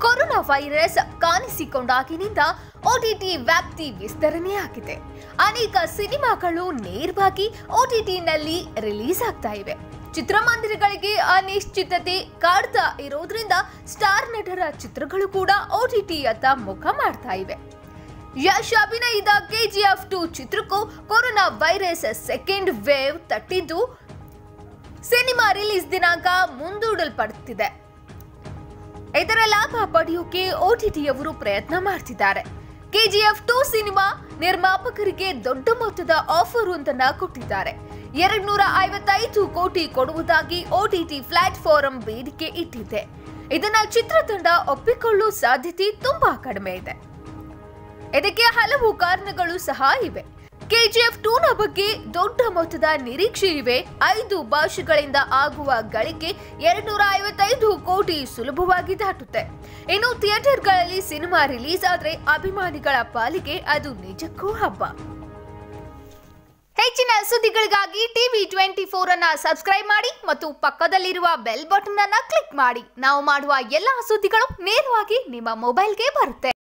corona virus ಕಾಣಿಸಿಕೊಂಡಾಗಿನಿಂದ OTT ವ್ಯಾಪ್ತಿ ವಿಸ್ತರಣೆಯಾಗಿದೆ ಅನೇಕ ಸಿನಿಮಾಗಳು ನೇರವಾಗಿ ಓಟಿಟಿನಲ್ಲಿ ರಿಲೀಸ್ ಆಗ್ತಾ ಇವೆ ಚಿತ್ರಮಂದಿರಗಳಿಗೆ ಅನಿಶ್ಚಿತತೆ ಕಾಡ್ತಾ ಇರೋದ್ರಿಂದ ಸ್ಟಾರ್ ನಟರ ಚಿತ್ರಗಳು ಕೂಡ ಓಟಿಟಿಯತ್ತ ಮುಖ ಮಾಡ್ತಾ ಇವೆ ಯಶ್ ಅಭಿನಯದ ಕೆಜಿಎಫ್ ಟು ಚಿತ್ರಕ್ಕೂ ಕೊರೋನಾ ವೈರಸ್ ಸೆಕೆಂಡ್ ವೇವ್ ತಟ್ಟಿದ್ದು ಸಿನಿಮಾ ರಿಲೀಸ್ ದಿನಾಂಕ ಮುಂದೂಡಲ್ಪಡುತ್ತಿದೆ ಇದರ ಲಾಭ ಪಡೆಯೋಕೆ ಓಟಿಟಿಯವರು ಪ್ರಯತ್ನ ಮಾಡ್ತಿದ್ದಾರೆ ಕೆಜಿಎಫ್ ಟು ಸಿನಿಮಾ ನಿರ್ಮಾಪಕರಿಗೆ ದೊಡ್ಡ ಮೊತ್ತದ ಆಫರ್ ಒಂದನ್ನ ಕೊಟ್ಟಿದ್ದಾರೆ ಎರಡ್ ನೂರ ಐವತ್ತೈದು ಕೋಟಿ ಕೊಡುವುದಾಗಿ ಓಟಿಟಿ ಪ್ಲಾಟ್ಫಾರ್ಮ್ ಬೇಡಿಕೆ ಇಟ್ಟಿದೆ ಇದನ್ನ ಚಿತ್ರತಂಡ ಒಪ್ಪಿಕೊಳ್ಳುವ ಸಾಧ್ಯತೆ ತುಂಬಾ ಕಡಿಮೆ ಇದೆ ಇದಕ್ಕೆ ಹಲವು ಕಾರಣಗಳು ಸಹ ಇವೆ ಕೆಜಿಎಫ್ ಟೂನ ಬಗ್ಗೆ ದೊಡ್ಡ ಮೊತ್ತದ ನಿರೀಕ್ಷೆ ಇವೆ ಐದು ಭಾಷೆಗಳಿಂದ ಆಗುವ ಗಳಿಕೆ ಎರಡ್ನೂರ ಐವತ್ತೈದು ಕೋಟಿ ಸುಲಭವಾಗಿ ದಾಟುತ್ತೆ ಇನ್ನು ಥಿಯೇಟರ್ಗಳಲ್ಲಿ ಸಿನಿಮಾ ರಿಲೀಸ್ ಆದ್ರೆ ಅಭಿಮಾನಿಗಳ ಪಾಲಿಗೆ ಅದು ನಿಜಕ್ಕೂ ಹಬ್ಬ ಹೆಚ್ಚಿನ ಸುದ್ದಿಗಳಿಗಾಗಿ ಟಿವಿ ಟ್ವೆಂಟಿ ಫೋರ್ ಅನ್ನ ಸಬ್ಸ್ಕ್ರೈಬ್ ಮಾಡಿ ಮತ್ತು ಪಕ್ಕದಲ್ಲಿರುವ ಬೆಲ್ ಬಟನ್ ಅನ್ನ ಕ್ಲಿಕ್ ಮಾಡಿ ನಾವು ಮಾಡುವ ಎಲ್ಲಾ ಸುದ್ದಿಗಳು ನೇರವಾಗಿ ನಿಮ್ಮ ಮೊಬೈಲ್ಗೆ ಬರುತ್ತೆ